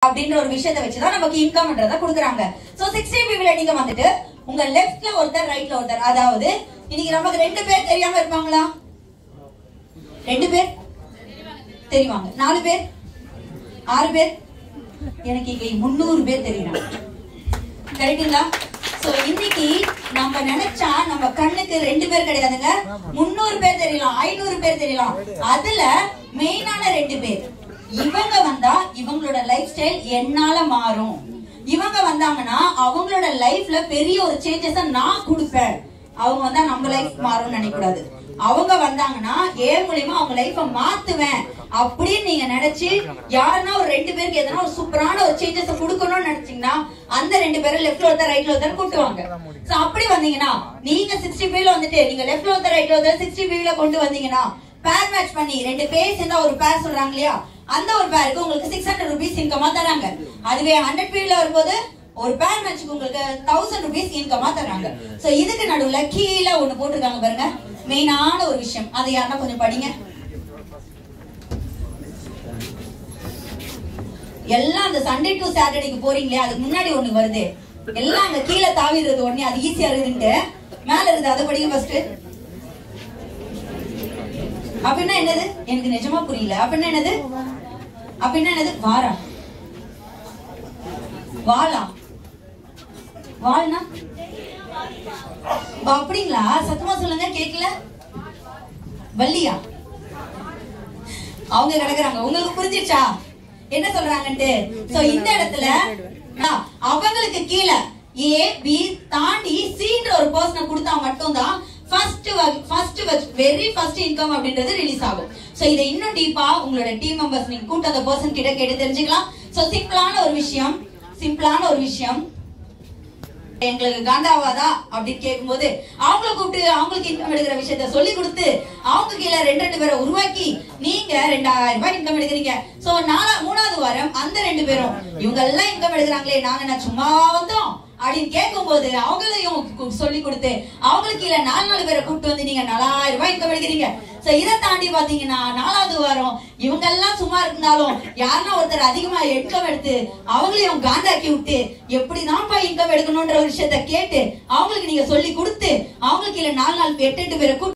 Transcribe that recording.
அப்படின்ற ஒரு விஷயத்தை வச்சுதான் நமக்கு இன்கம்ன்றத கொடுக்குறாங்க சோ சிக்ஸ்டி பிவில நீங்க வந்துட்டு உங்க லெஃப்ட்ல ஒருத்தர் ரைட்ல ஒருத்தர் அதாவது இன்னைக்கு நமக்கு ரெண்டு பேர் தெரியாம இருப்பாங்களா ரெண்டு பேர் தெரிவாங்க நாலு பேர் ஆறு பேர் எனக்கு இங்க முந்நூறு பேர் தெரியுறாங்க கரெக்டுங்களா சோ இன்னைக்கு நம்ம நினைச்சா நம்ம கண்ணுக்கு ரெண்டு பேர் கிடையாதுங்க முந்நூறு பேர் தெரியலாம் ஐநூறு பேர் தெரியலாம் அதுல மெயினான ரெண்டு பேர் இவங்க வந்தா இவங்களோட லைஃப் ஸ்டைல் என்னால மாறும் இவங்க வந்தாங்கன்னா அவங்களோட லைஃப்ல பெரிய ஒரு சேஞ்சஸ நான் கொடுப்பேன் அவங்க வந்தா நம்ம லைஃப் மாறும்னு நினைக்கக்கூடாது அவங்க வந்தாங்கன்னா ஏன் மூலியமா அவங்க லைஃப மாத்துவேன் அப்படின்னு நீங்க நினைச்சு யாருன்னா ஒரு ரெண்டு பேருக்கு எதனா ஒரு சூப்பரான ஒரு சேஞ்சஸ் கொடுக்கணும்னு நினைச்சீங்கன்னா அந்த ரெண்டு பேரும் லெஃப்ட்ல ஒருத்தர் ரைட்ல ஒருத்தர் கூட்டுவாங்க சோ அப்படி வந்தீங்கன்னா நீங்க சிக்ஸ்டி ஃபைவ்ல வந்துட்டு நீங்க லெஃப்ட்ல ஒருத்தர் ரைட்ல ஒருத்தர் சிக்ஸ்டி ஃபைவ்ல கொண்டு வந்தீங்கன்னா பேர் மேட்ச் பண்ணி ரெண்டு பேர் சேர்ந்தா ஒரு பேர் சொல்றாங்க இல்லையா அந்த ஒரு பேருக்கு உங்களுக்கு சிக்ஸ் ஹண்ட்ரட் ருபீஸ் இன்கமா தராங்க அதுவே ஹண்ட்ரட் ஃபீவ்ல வரும்போது ஒரு பேர் மேட்ச்க்கு உங்களுக்கு தௌசண்ட் ருபீஸ் இன்கமா தராங்க சோ இதுக்கு நடுவுல கீழே ஒண்ணு போட்டிருக்காங்க பாருங்க மெயினான ஒரு விஷயம் அதை யாருன்னா கொஞ்சம் படிங்க எல்லாம் அந்த சண்டே டு சாட்டர்டேக்கு போறீங்களே அதுக்கு முன்னாடி ஒண்ணு வருது எல்லாம் அங்க கீழே தாவிடுறது உடனே அது ஈஸியா இருக்குன்ட்டு மேல இருக்குது அதை படிங்க ஃபர்ஸ்ட் அப்படின்னா என்னது எனக்கு நிஜமா புரியல அப்படின்னா என்னது அப்படின்னா என்னது வாரா வாளா வாள்னா ஓ, அப்படிங்களா சத்தமா சொல்லுங்க கேக்கல வள்ளியா அவங்க கிடக்குறாங்க உங்களுக்கு புரிஞ்சிச்சா என்ன சொல்றாங்கன்ட்டு சோ இந்த இடத்துல ஆ, அவங்களுக்கு கீழே ஏ பி தாண்டி சின்ற ஒரு பர்சனை கொடுத்தா மட்டும்தான் first first very first income அப்படின்றது ரிலீஸ் ஆகும் சோ இதை இன்னும் டீப்பா உங்களோட டீம் மெம்பர்ஸ் நீங்க கூட்ட அந்த பர்சன் கிட்ட கேட்டு தெரிஞ்சுக்கலாம் சோ சிம்பிளான ஒரு விஷயம் சிம்பிளான ஒரு விஷயம் எங்களுக்கு காண்டாவாதா அப்படின்னு கேட்கும்போது அவங்கள கூப்பிட்டு அவங்களுக்கு இன்கம் எடுக்கிற விஷயத்த சொல்லி கொடுத்து அவங்க கீழே ரெண்டு ரெண்டு பேரை உருவாக்கி நீங்க ரெண்டாயிரம் ரூபாய் இன்கம் எடுக்கிறீங்க சோ நாலா மூணாவது வாரம் அந்த ரெண்டு பேரும் இவங்க எல்லாம் இன்கம் எடுக்கிறாங்களே நாங்க என்ன சும்மாவா வந்தோம் அப்படின்னு கேட்கும்போது அவங்களையும் கு- சொல்லி கொடுத்து அவங்களுக்கு கீழே நாலு நாலு பேரை கூப்பிட்டு வந்து நீங்க நாலாயிரம் ரூபாய் இன்கம் எடுக்கிறீங்க சோ இதை தாண்டி பாத்தீங்கன்னா நாலாவது வாரம் இவங்க எல்லாம் சும்மா இருந்தாலும் யாருன்னா ஒருத்தர் அதிகமா இன்கம் எடுத்து அவங்களையும் காண்டாக்கி விட்டு எப்படிதான்ப்பா இன்கம் எடுக்கணும்ன்ற ஒரு விஷயத்த கேட்டு அவங்களுக்கு நீங்க சொல்லி கொடுத்து அவங்களுக்கு கீழே நாலு நாலு எட்டு எட்டு பேரை கூப்பிட்டு